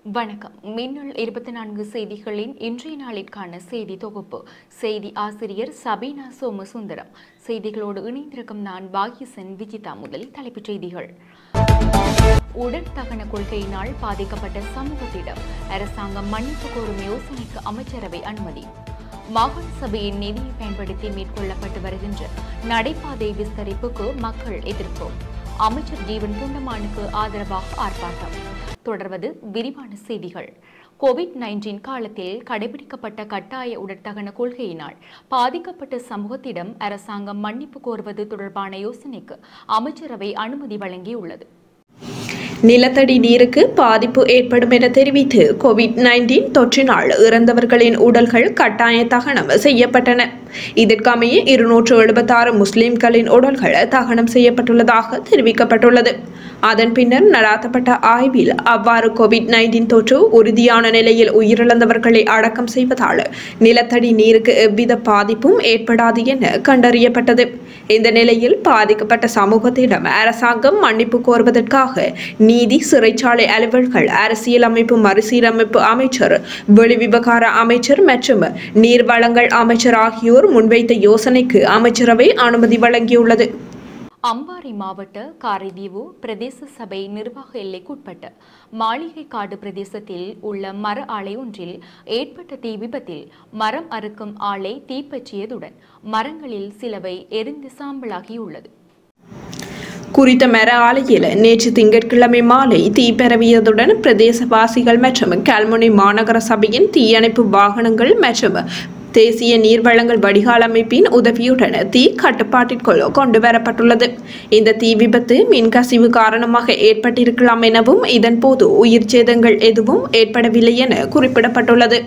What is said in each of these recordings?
வணக்கம் மின்னல் இருபத்தி நான்கு செய்திகளின் இன்றைய நாளிற்கான செய்தி தொகுப்பு செய்தி ஆசிரியர் சபீனா சோமசுந்தரம் செய்திகளோடு இணைந்திருக்கும் நான் பாகிசன் விஜிதா முதல் தலைப்புச் செய்திகள் உடற்தகன கொள்கையினால் பாதிக்கப்பட்ட சமூகத்திடம் அரசாங்கம் மன்னிப்பு கோரும் யோசனைக்கு அமைச்சரவை அனுமதி மாகாண சபையின் நிதியை பயன்படுத்தி மேற்கொள்ளப்பட்டு வருகின்ற நடைபாதை விஸ்தரிப்புக்கு மக்கள் எதிர்ப்பு அமைச்சர் ஜீவன் துண்டமானுக்கு ஆதரவாக ஆர்ப்பாட்டம் தொடர்வது விரிவான செய்திகள் கோவிட் நைன்டீன் காலத்தில் கடைபிடிக்கப்பட்ட கட்டாய உடற்தகன கொள்கையினால் பாதிக்கப்பட்ட சமூகத்திடம் அரசாங்கம் மன்னிப்பு கோருவது தொடர்பான யோசனைக்கு அமைச்சரவை அனுமதி வழங்கியுள்ளது நிலத்தடி நீருக்கு பாதிப்பு ஏற்படும் என தெரிவித்து கோவிட் நைன்டீன் தொற்றினால் இறந்தவர்களின் உடல்கள் கட்டாய தகனம் செய்யப்பட்டன இதற்கமைய இருநூற்று எழுபத்தாறு முஸ்லிம்களின் உடல்கள் தகனம் செய்யப்பட்டுள்ளதாக தெரிவிக்கப்பட்டுள்ளது அதன் பின்னர் நடாத்தப்பட்ட ஆய்வில் அவ்வாறு கோவிட் நைன்டீன் தொற்று உறுதியான நிலையில் உயிரிழந்தவர்களை அடக்கம் செய்வதால் நிலத்தடி நீருக்கு எவ்வித பாதிப்பும் ஏற்படாது என கண்டறியப்பட்டது இந்த நிலையில் பாதிக்கப்பட்ட சமூகத்திடம் அரசாங்கம் மன்னிப்பு கோருவதற்காக நீதி சிறைச்சாலை அலுவல்கள் அரசியலமைப்பு மறுசீரமைப்பு அமைச்சர் வெளிவிவகார அமைச்சர் மற்றும் நீர்வளங்கள் அமைச்சர் ஆகியோர் முன்வைத்த யோசனைக்கு அமைச்சரவை அனுமதி வழங்கியுள்ளது அம்பாறை மாவட்ட காரைதீவு பிரதேச சபை நிர்வாக எல்லைக்குட்பட்ட மாளிகைக்காடு பிரதேசத்தில் உள்ள மர ஆலை ஒன்றில் ஏற்பட்ட தீ விபத்தில் மரம் அறுக்கும் ஆலை தீப்பற்றியதுடன் மரங்களில் சிலவை எரிந்து சாம்பலாகியுள்ளது குறித்த மர ஆலையில் நேற்று திங்கட்கிழமை மாலை தீ பரவியதுடன் பிரதேசவாசிகள் மற்றும் கல்முனை மாநகர சபையின் தீயணைப்பு வாகனங்கள் மற்றும் தேசிய நீர்வளங்கள் வடிகால் அமைப்பின் உதவியுடன் தீ கட்டுப்பாட்டிற்குள் கொண்டு வரப்பட்டுள்ளது இந்த தீ விபத்து மின்கசிவு காரணமாக ஏற்பட்டிருக்கலாம் எனவும் இதன்போது உயிர் சேதங்கள் எதுவும் ஏற்படவில்லை என குறிப்பிடப்பட்டுள்ளது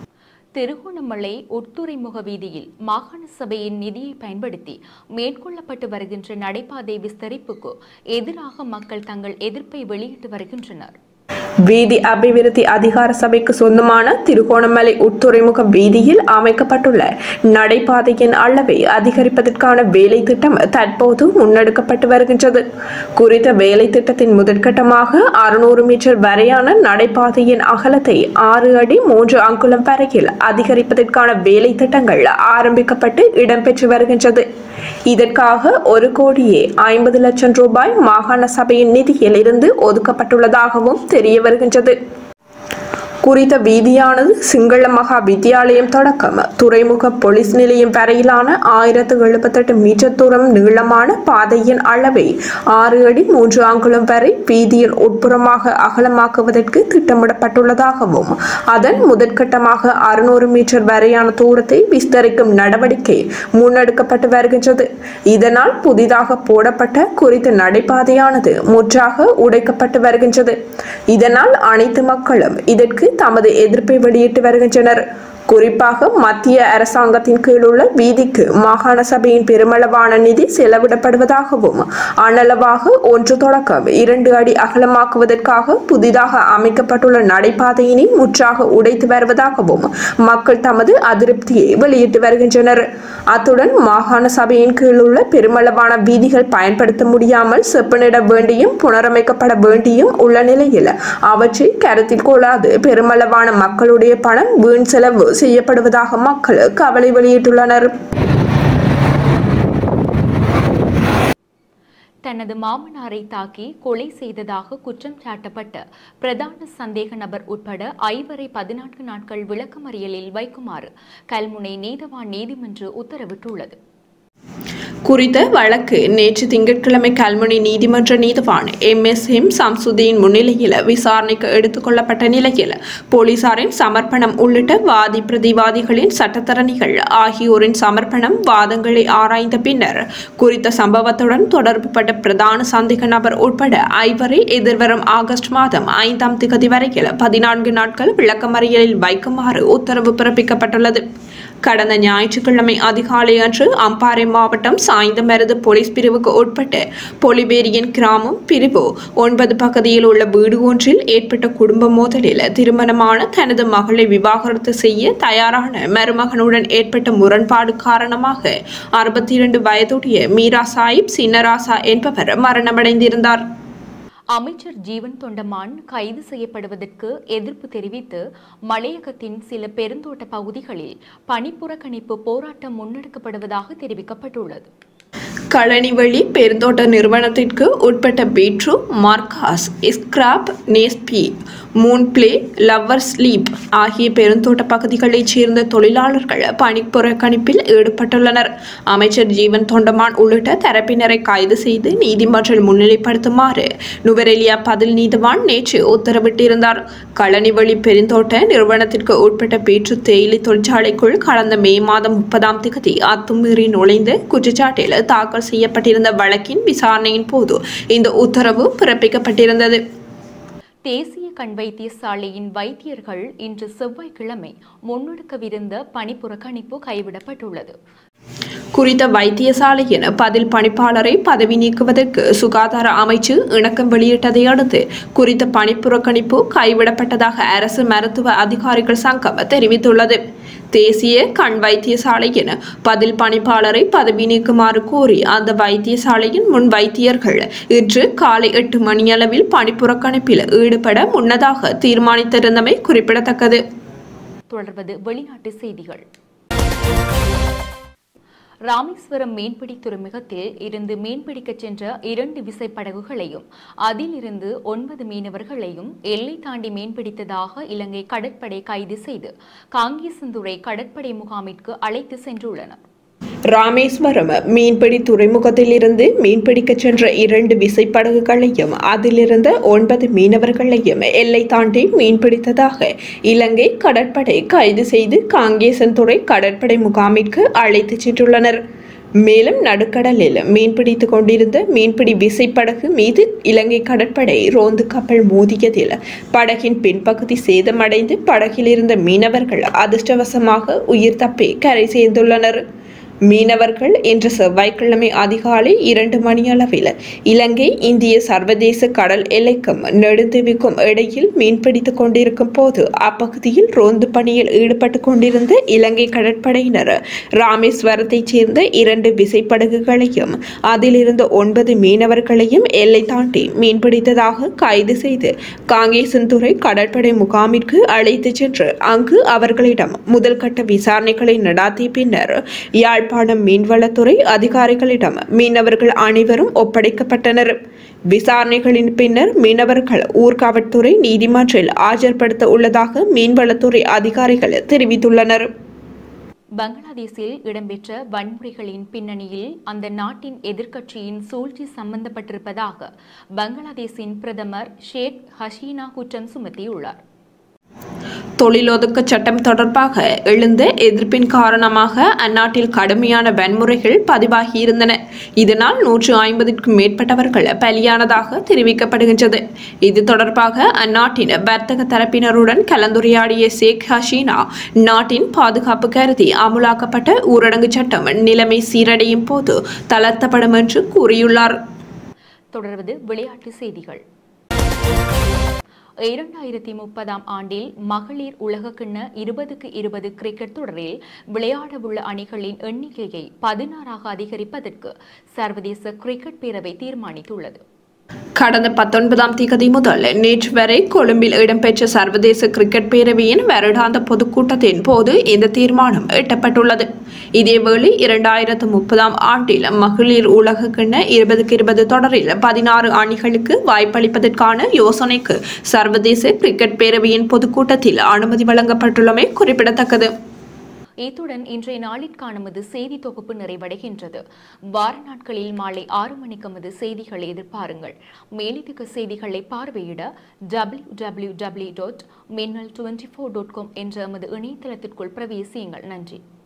திருகோணமலை உட்துறைமுக வீதியில் மாகாண சபையின் நிதியை பயன்படுத்தி மேற்கொள்ளப்பட்டு வருகின்ற நடைபாதை விஸ்தரிப்புக்கு எதிராக மக்கள் தங்கள் எதிர்ப்பை வெளியிட்டு வருகின்றனர் வீதி அபிவிருத்தி அதிகார சபைக்கு சொந்தமான திருகோணமலை உட்துறைமுக வீதியில் அமைக்கப்பட்டுள்ள நடைபாதையின் அளவை அதிகரிப்பதற்கான வேலை திட்டம் தற்போது முன்னெடுக்கப்பட்டு வருகின்றது குறித்த வேலை திட்டத்தின் முதற்கட்டமாக அறுநூறு மீட்டர் வரையான நடைபாதையின் அகலத்தை ஆறு அடி மூன்று அங்குலம் வரையில் அதிகரிப்பதற்கான வேலை திட்டங்கள் ஆரம்பிக்கப்பட்டு இடம்பெற்று வருகின்றது இதற்காக ஒரு கோடியே ஐம்பது லட்சம் ரூபாய் மாகாண சபையின் நிதியில் இருந்து ஒதுக்கப்பட்டுள்ளதாகவும் தெரிய வருகின்றது குறித்த வீதியானது சிங்கள மகா வித்தியாலயம் தொடக்கம் துறைமுக போலீஸ் நிலையம் வரையிலான ஆயிரத்து எழுபத்தெட்டு மீட்டர் தூரம் நீளமான பாதையின் அளவை ஆறு அடி மூன்று அங்குலம் வரை வீதியின் உட்புறமாக அகலமாக்குவதற்கு திட்டமிடப்பட்டுள்ளதாகவும் அதன் முதற்கட்டமாக அறுநூறு மீட்டர் வரையான தூரத்தை விஸ்தரிக்கும் நடவடிக்கை முன்னெடுக்கப்பட்டு வருகின்றது இதனால் புதிதாக போடப்பட்ட குறித்த நடைபாதையானது முற்றாக உடைக்கப்பட்டு வருகின்றது இதனால் அனைத்து மக்களும் இதற்கு தமது எதிர்ப்பை வெளியிட்டு வருகின்றனர் குறிப்பாக மத்திய அரசாங்கத்தின் கீழ் உள்ள வீதிக்கு மாகாண சபையின் பெருமளவான நிதி செலவிடப்படுவதாகவும் அனளவாக ஒன்று தொடக்கம் இரண்டு அடி அகலமாக்குவதற்காக புதிதாக அமைக்கப்பட்டுள்ள நடைபாதையினை முற்றாக உடைத்து வருவதாகவும் மக்கள் தமது அதிருப்தியை வெளியிட்டு வருகின்றனர் அத்துடன் மாகாண சபையின் கீழ் உள்ள பெருமளவான வீதிகள் பயன்படுத்த முடியாமல் செப்பனிட வேண்டியும் புனரமைக்கப்பட வேண்டியும் உள்ள நிலையில் அவற்றை கருத்தில் கொள்ளாது பெருமளவான மக்களுடைய பணம் வீண் செலவு செய்யப்படுவதாக மக்கள் கவலை வெளியிட்டுள்ளனர் தனது மாமனாரை தாக்கி கொலை செய்ததாக குற்றம் சாட்டப்பட்ட பிரதான சந்தேக நபர் உட்பட ஐவரை பதினான்கு நாட்கள் விளக்கமறியலில் வைக்குமாறு கல்முனை நீதவான் நீதிமன்று உத்தரவிட்டுள்ளது குறித்த வழக்கு நேற்று திங்கட்கிழமை கல்முனை நீதிமன்ற நீதிவான் எம் எஸ் எம் சம்சுதீன் முன்னிலையில் விசாரணைக்கு எடுத்துக் கொள்ளப்பட்ட நிலையில் போலீசாரின் சமர்ப்பணம் உள்ளிட்ட வாதி பிரதிவாதிகளின் சட்டத்தரணிகள் ஆகியோரின் சமர்ப்பணம் வாதங்களை ஆராய்ந்த பின்னர் குறித்த சம்பவத்துடன் தொடர்புபட்ட பிரதான சந்தேக நபர் உட்பட ஐவரை எதிர்வரும் ஆகஸ்ட் மாதம் ஐந்தாம் திகதி வரையில் பதினான்கு நாட்கள் விளக்கமறியலில் வைக்குமாறு உத்தரவு பிறப்பிக்கப்பட்டுள்ளது கடந்த ஞாயிற்றுக்கிழமை அதிகாலை அன்று அம்பாறை மாவட்டம் சாய்ந்தமருது போலீஸ் பிரிவுக்கு உட்பட்ட பொலிவேரியன் கிராமம் பிரிவு ஒன்பது பகுதியில் உள்ள வீடு ஒன்றில் ஏற்பட்ட குடும்ப மோதலில் திருமணமான தனது மகளை விவாகரத்து செய்ய தயாரான மருமகனுடன் ஏற்பட்ட முரண்பாடு காரணமாக அறுபத்தி இரண்டு வயதுடைய மீரா சாஹிப் சின்னராசா என்பவர் மரணமடைந்திருந்தார் அமைச்சர் ஜீவன் தொண்டமான் கைது செய்யப்படுவதற்கு எதிர்ப்பு தெரிவித்து மலையகத்தின் சில பெருந்தோட்ட பகுதிகளில் பணிப்புறக்கணிப்பு போராட்டம் முன்னெடுக்கப்படுவதாக தெரிவிக்கப்பட்டுள்ளது களனிவழி பெருந்தோட்ட நிறுவனத்திற்கு உட்பட்ட பீட்ரு மார்காஸ் scrub Naseby Moon Plains lovers leap ஆகிய பெருந்தோட்ட பகுதிகளைச் சேர்ந்த தொழிலாளர்கள் பணிப்புறக்கணிப்பில் ஈடுபட்டுள்ளனர் அமைச்சர் ஜீவன் தொண்டமான் உள்ளிட்ட தரப்பினரை கைது செய்து நீதிமன்றில் முன்னிலைப்படுத்துமாறு நுவரெலியா பதில் நீதிவான் நேற்று உத்தரவிட்டிருந்தார் களனிவழி பெருந்தோட்ட நிறுவனத்திற்கு உட்பட்ட பீட்ரு தேயிலை தொழிற்சாலைக்குள் கடந்த மே மாதம் முப்பதாம் தேதி அத்துமீறி நுழைந்த குற்றச்சாட்டில் தாக்கல் செய்யப்பட்டிருந்த வழக்கின் விசாரணையின் போது இந்த உத்தரவு பிறப்பிக்கப்பட்டிருந்தது தேசிய கண் வைத்தியசாலையின் வைத்தியர்கள் இன்று செவ்வாய்க்கிழமை முன்னெடுக்கவிருந்த பணிப்புறக்கணிப்பு கைவிடப்பட்டுள்ளது குறித்த வைத்தியசாலையின் பதில் பணிப்பாளரை பதவி நீக்குவதற்கு சுகாதார அமைச்சு இணக்கம் வெளியிட்டதை அடுத்து குறித்த பணிப்புறக்கணிப்பு கைவிடப்பட்டதாக அரசு மருத்துவ அதிகாரிகள் சங்கம் தெரிவித்துள்ளது தேசிய கண் வைத்தியசாலையின் பதில் பணிப்பாளரை பதவி நீக்குமாறு கோரி அந்த வைத்தியசாலையின் முன் வைத்தியர்கள் இன்று காலை எட்டு மணியளவில் பணிப்புறக்கணிப்பில் ஈடுபட முன்னதாக தீர்மானித்திருந்தமை குறிப்பிடத்தக்கது தொடர்வது வெளிநாட்டு செய்திகள் ராமேஸ்வரம் மீன்பிடி துறைமுகத்தில் இருந்து மீன்பிடிக்கச் சென்ற இரண்டு விசைப்படகுகளையும் அதிலிருந்து ஒன்பது மீனவர்களையும் எல்லை தாண்டி மீன்பிடித்ததாக இலங்கை கடற்படை கைது செய்து காங்கேசந்துறை கடற்படை முகாமிற்கு அழைத்து சென்றுள்ளனர் ராமேஸ்வரம் மீன்பிடி துறைமுகத்தில் இருந்து மீன்பிடிக்கச் சென்ற இரண்டு விசைப்படகுகளையும் அதிலிருந்த ஒன்பது மீனவர்களையும் எல்லை தாண்டி மீன்பிடித்ததாக இலங்கை கடற்படை கைது செய்து காங்கேசன்துறை கடற்படை முகாமிற்கு அழைத்துச் சென்றுள்ளனர் மேலும் நடுக்கடலில் மீன்பிடித்துக் கொண்டிருந்த மீன்பிடி விசைப்படகு மீது இலங்கை கடற்படை ரோந்து கப்பல் மோதியதில் படகின் பின்பகுதி சேதமடைந்து படகில் இருந்த மீனவர்கள் அதிர்ஷ்டவசமாக உயிர் தப்பி கரை சேர்ந்துள்ளனர் மீனவர்கள் இன்று செவ்வாய்க்கிழமை அதிகாலை இரண்டு மணியளவில் இலங்கை இந்திய சர்வதேச கடல் எல்லைக்கும் நெடுந்தீவுக்கும் இடையில் மீன்பிடித்துக் கொண்டிருக்கும் போது அப்பகுதியில் ரோந்து பணியில் ஈடுபட்டு கொண்டிருந்த இலங்கை கடற்படையினர் ராமேஸ்வரத்தைச் சேர்ந்த இரண்டு விசைப்படகுகளையும் அதிலிருந்த ஒன்பது மீனவர்களையும் எல்லை தாண்டி மீன்பிடித்ததாக கைது செய்து காங்கேசன்துறை கடற்படை முகாமிற்கு அழைத்துச் சென்று அங்கு அவர்களிடம் முதல் கட்ட விசாரணைகளை நடாத்திய பின்னர் யாழ் யாழ்ப்பாணம் மீன்வளத்துறை அதிகாரிகளிடம் மீனவர்கள் அனைவரும் ஒப்படைக்கப்பட்டனர் விசாரணைகளின் பின்னர் மீனவர்கள் ஊர்காவல்துறை நீதிமன்றில் ஆஜர்படுத்த உள்ளதாக மீன்வளத்துறை அதிகாரிகள் தெரிவித்துள்ளனர் பங்களாதேஷில் இடம்பெற்ற வன்முறைகளின் பின்னணியில் அந்த நாட்டின் எதிர்க்கட்சியின் சூழ்ச்சி சம்பந்தப்பட்டிருப்பதாக பங்களாதேஷின் பிரதமர் ஷேக் ஹசீனா குற்றம் சுமத்தியுள்ளார் தொழிலொதுக்க சட்டம் தொடர்பாக எழுந்த எதிர்ப்பின் காரணமாக அந்நாட்டில் கடுமையான வன்முறைகள் பதிவாகியிருந்தன இதனால் நூற்று ஐம்பதுக்கும் மேற்பட்டவர்கள் பலியானதாக தெரிவிக்கப்படுகின்றது இது தொடர்பாக அந்நாட்டின் வர்த்தக தரப்பினருடன் கலந்துரையாடிய ஷேக் ஹசீனா நாட்டின் பாதுகாப்பு கருதி அமுலாக்கப்பட்ட ஊரடங்கு சட்டம் நிலைமை சீரடையும் போது தளர்த்தப்படும் என்று கூறியுள்ளார் தொடர்வது விளையாட்டு செய்திகள் இரண்டாயிரத்தி முப்பதாம் ஆண்டில் மகளிர் உலகக்கிண்ண இருபதுக்கு இருபது கிரிக்கெட் தொடரில் விளையாடவுள்ள அணிகளின் எண்ணிக்கையை பதினாறாக அதிகரிப்பதற்கு சர்வதேச கிரிக்கெட் பேரவை தீர்மானித்துள்ளது கடந்த பத்தொன்பதாம் திகதி முதல் நேற்று வரை கொழும்பில் இடம்பெற்ற சர்வதேச கிரிக்கெட் பேரவையின் வருடாந்த பொதுக்கூட்டத்தின் போது இந்த தீர்மானம் எட்டப்பட்டுள்ளது இதேவேளை இரண்டாயிரத்து முப்பதாம் ஆண்டில் மகளிர் உலகக்கிண்ண இருபதுக்கு இருபது தொடரில் பதினாறு அணிகளுக்கு வாய்ப்பளிப்பதற்கான யோசனைக்கு சர்வதேச கிரிக்கெட் பேரவையின் பொதுக்கூட்டத்தில் அனுமதி வழங்கப்பட்டுள்ளமை குறிப்பிடத்தக்கது இத்துடன் இன்றைய நாளிற்கான நமது செய்தி தொகுப்பு நிறைவடைகின்றது வார நாட்களில் மாலை ஆறு மணிக்கு நமது செய்திகளை எதிர்பாருங்கள் மேலதிக செய்திகளை பார்வையிட W W W dot Minnal twenty four dot com என்ற எமது இணையதளத்திற்குள் பிரவேசியுங்கள் நன்றி